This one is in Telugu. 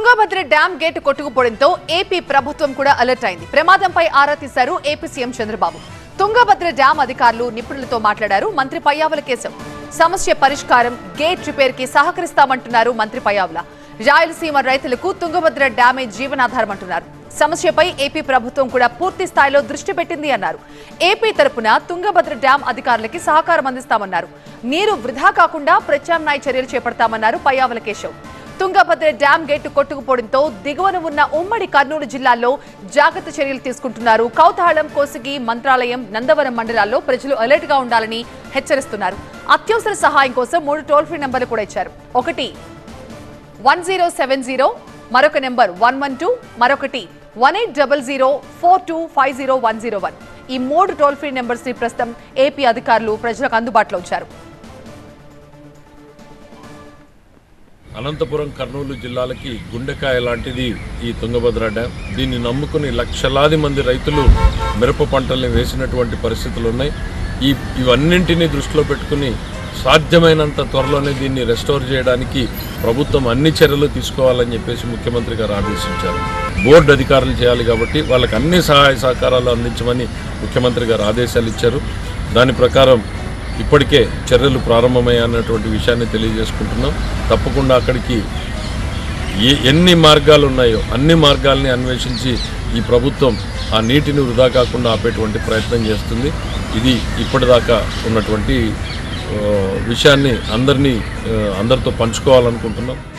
తుంగభద్ర డ్యాం గేటు కొట్టుకుపోవడంతో ఏపీ ప్రభుత్వం కూడా అలర్ట్ అయింది ప్రమాదంపై ఆరా తీశారు AP CM Chandrababu Tungabhadra dam అధికారులు నిపుణులతో మాట్లాడారు మంత్రి పయ్యావుల కేశవ్ సమస్య పరిష్కారం గేట్ రిపేర్ కి సహకరిస్తామంటున్నారు మంత్రి పయ్యావుల రాయలసీమ రైతులకు తుంగభద్ర డ్యామే జీవనాధారం అంటున్నారు సమస్యపై ఏపీ ప్రభుత్వం కూడా పూర్తి స్థాయిలో దృష్టి పెట్టింది అన్నారు ఏపీ తరపున తుంగభద్ర డ్యాం అధికారులకి సహకారం అందిస్తామన్నారు నీరు వృధా కాకుండా ప్రత్యామ్నాయ చర్యలు చేపడతామన్నారు పయ్యావుల కేశవ్ తుంగభద్ర డ్యాం గేటు కొట్టుకుపోవడంతో దిగువన ఉన్న ఉమ్మడి కర్నూలు జిల్లాలో జాగ్రత్త చర్యలు తీసుకుంటున్నారు కౌతాళం కోసిగి మంత్రాలయం నందవరం మండలాల్లో ప్రజలు అలర్ట్ గా ఉండాలని హెచ్చరిస్తున్నారు అత్యవసర సహాయం కోసం మూడు టోల్ ఫ్రీ నెంబర్లు కూడా ఇచ్చారు ఒకటి వన్ జీరో సెవెన్ జీరో మరొక నెంబర్ వన్ వన్ టూ మరొకటి one eight double zero four two five zero one zero one ఈ మూడు టోల్ ఫ్రీ నెంబర్స్ ని ప్రస్తుతం ఏపీ అధికారులు ప్రజలకు అందుబాటులో ఉంచారు అనంతపురం కర్నూలు జిల్లాలకి గుండెకాయ లాంటిది ఈ తుంగభద్ర డ్యాం దీన్ని నమ్ముకుని లక్షలాది మంది రైతులు మిరప పంటల్ని వేసినటువంటి పరిస్థితులు ఉన్నాయి ఈ ఇవన్నింటినీ దృష్టిలో పెట్టుకుని సాధ్యమైనంత త్వరలోనే దీన్ని రెస్టోర్ చేయడానికి ప్రభుత్వం అన్ని చర్యలు తీసుకోవాలని చెప్పేసి ముఖ్యమంత్రి గారు ఆదేశించారు బోర్డు అధికారులు చేయాలి కాబట్టి వాళ్ళకి అన్ని సహాయ సహకారాలు అందించమని ముఖ్యమంత్రి గారు ఆదేశాలు ఇచ్చారు దాని ప్రకారం ఇప్పటికే చర్యలు ప్రారంభమయ్యాయన్నటువంటి విషయాన్ని తెలియజేసుకుంటున్నాం తప్పకుండా అక్కడికి ఏ ఎన్ని మార్గాలు ఉన్నాయో అన్ని మార్గాల్ని అన్వేషించి ఈ ప్రభుత్వం ఆ నీటిని వృధా కాకుండా ఆపేటువంటి ప్రయత్నం చేస్తుంది ఇది ఇప్పటిదాకా ఉన్నటువంటి ఆ, విషయాన్ని అందరినీ ఆ, అందరితో పంచుకోవాలనుకుంటున్నాం